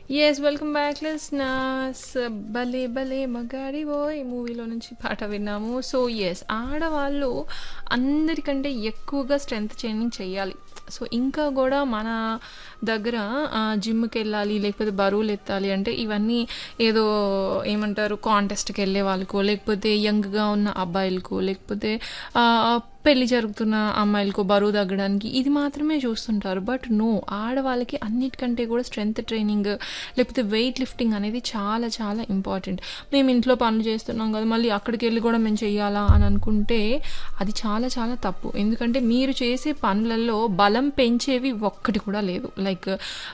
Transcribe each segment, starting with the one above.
yes welcome back listeners భలే భలే మగాడి ఈ మూవీలో నుంచి పాట విన్నాము సో ఎస్ ఆడవాళ్ళు అందరికంటే ఎక్కువగా స్ట్రెంగ్త్ ట్రైనింగ్ చేయాలి సో ఇంకా కూడా మన దగ్గర జిమ్కి వెళ్ళాలి లేకపోతే బరువులు ఎత్తాలి అంటే ఇవన్నీ ఏదో ఏమంటారు కాంటెస్ట్కి వెళ్ళే వాళ్ళకో లేకపోతే యంగ్గా ఉన్న అబ్బాయిలకో లేకపోతే ఆ, పెళ్లి జరుగుతున్న అమ్మాయిలకు బరువు తగ్గడానికి ఇది మాత్రమే చూస్తుంటారు బట్ నో ఆడవాళ్ళకి అన్నిటికంటే కూడా స్ట్రెంగ్త్ ట్రైనింగ్ లేకపోతే వెయిట్ లిఫ్టింగ్ అనేది చాలా చాలా ఇంపార్టెంట్ మేము ఇంట్లో పనులు చేస్తున్నాం కదా మళ్ళీ అక్కడికి వెళ్ళి కూడా మేము చెయ్యాలా అని అనుకుంటే అది చాలా చాలా తప్పు ఎందుకంటే మీరు చేసే పనులలో బలం పెంచేవి ఒక్కటి కూడా లేదు లైక్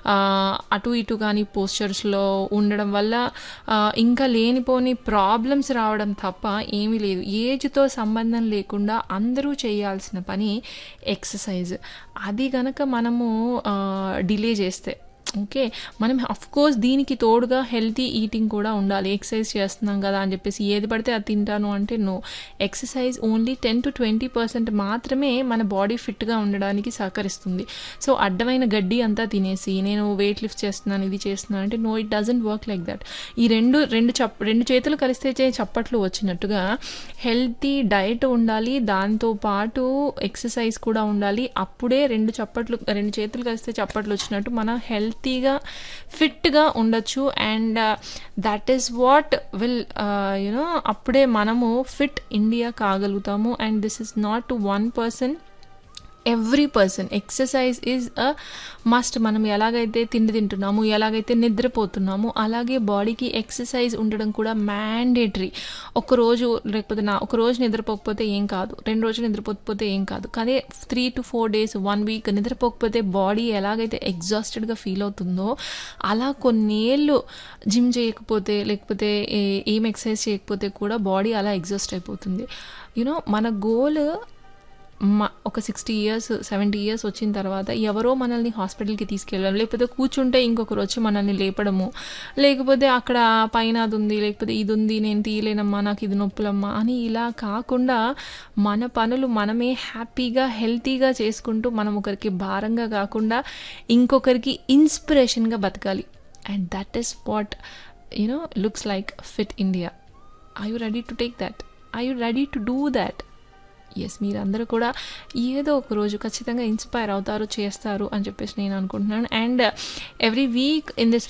అటు ఇటు కానీ పోస్చర్స్లో ఉండడం వల్ల ఆ, ఇంకా లేనిపోని ప్రాబ్లమ్స్ రావడం తప్ప ఏమీ లేదు ఏజ్తో సంబంధం లేకుండా అందరూ చేయాల్సిన పని ఎక్సర్సైజ్ అది గనక మనము డిలే చేస్తే ఓకే మనం అఫ్ కోర్స్ దీనికి తోడుగా హెల్తీ ఈటింగ్ కూడా ఉండాలి ఎక్సర్సైజ్ చేస్తున్నాం కదా అని చెప్పేసి ఏది పడితే అది తింటాను అంటే no exercise only ten to twenty percent మాత్రమే మన బాడీ ఫిట్గా ఉండడానికి సహకరిస్తుంది సో అడ్డమైన గడ్డి అంతా తినేసి నేను వెయిట్ లిఫ్ట్ చేస్తున్నాను ఇది చేస్తున్నాను అంటే no it doesn't work like that ఈ రెండు రెండు చప్ రెండు చేతులు కలిస్తే చే చప్పట్లు వచ్చినట్టుగా హెల్తీ డైట్ ఉండాలి దాంతో పాటు ఎక్సర్సైజ్ కూడా ఉండాలి అప్పుడే రెండు చప్పట్లు రెండు చేతులు కలిస్తే చప్పట్లు వచ్చినట్టు మన హెల్తీగా ఫిట్గా ఉండొచ్చు and that is what will you know అప్పుడే మనము ఫిట్ ఇండియా కాగలుగుతాము and this is not one person every person exercise is a must మనం ఎలాగైతే తిండి తింటున్నాము ఎలాగైతే నిద్రపోతున్నామో అలాగే బాడీకి ఎక్సర్సైజ్ ఉండడం కూడా మ్యాండేటరీ ఒక రోజు లేకపోతే నా ఒక రోజు నిద్రపోకపోతే ఏం కాదు రెండు రోజులు నిద్రపోకపోతే ఏం కాదు కానీ three two four days one week నిద్రపోకపోతే బాడీ ఎలాగైతే ఎగ్జాస్టెడ్గా ఫీల్ అవుతుందో అలా కొన్నేళ్ళు జిమ్ చేయకపోతే లేకపోతే ఏ- ఏం ఎక్సర్సైజ్ చేయకపోతే కూడా బాడీ అలా ఎగ్జాస్ట్ అయిపోతుంది యూనో మన గోల్ మ- ఒక సిక్స్టీ ఇయర్స్ సెవెంటీ ఇయర్స్ వచ్చిన తర్వాత ఎవరో మనల్ని హాస్పిటల్కి తీసుకెళ్ళడం లేకపోతే కూర్చుంటే ఇంకొకరు వచ్చి మనల్ని లేపడము లేకపోతే అక్కడ పైన అది ఉంది లేకపోతే ఇది ఉంది నేను తీయలేనమ్మా నాకు ఇది నొప్పులమ్మా అని ఇలా కాకుండా మన పనులు మనమే హ్యాపీగా హెల్తీగా చేసుకుంటూ మనం ఒకరికి భారంగా కాకుండా ఇంకొకరికి ఇన్స్పిరేషన్గా బతకాలి and that is what you know looks like fit India I you ready to take that I you ready to do that yes మీరందరూ కూడా ఏదో ఒక రోజు ఖచ్చితంగా ఇన్స్పైర్ అవుతారు చేస్తారు అని చెప్పేసి నేను అనుకుంటున్నాను and every week in this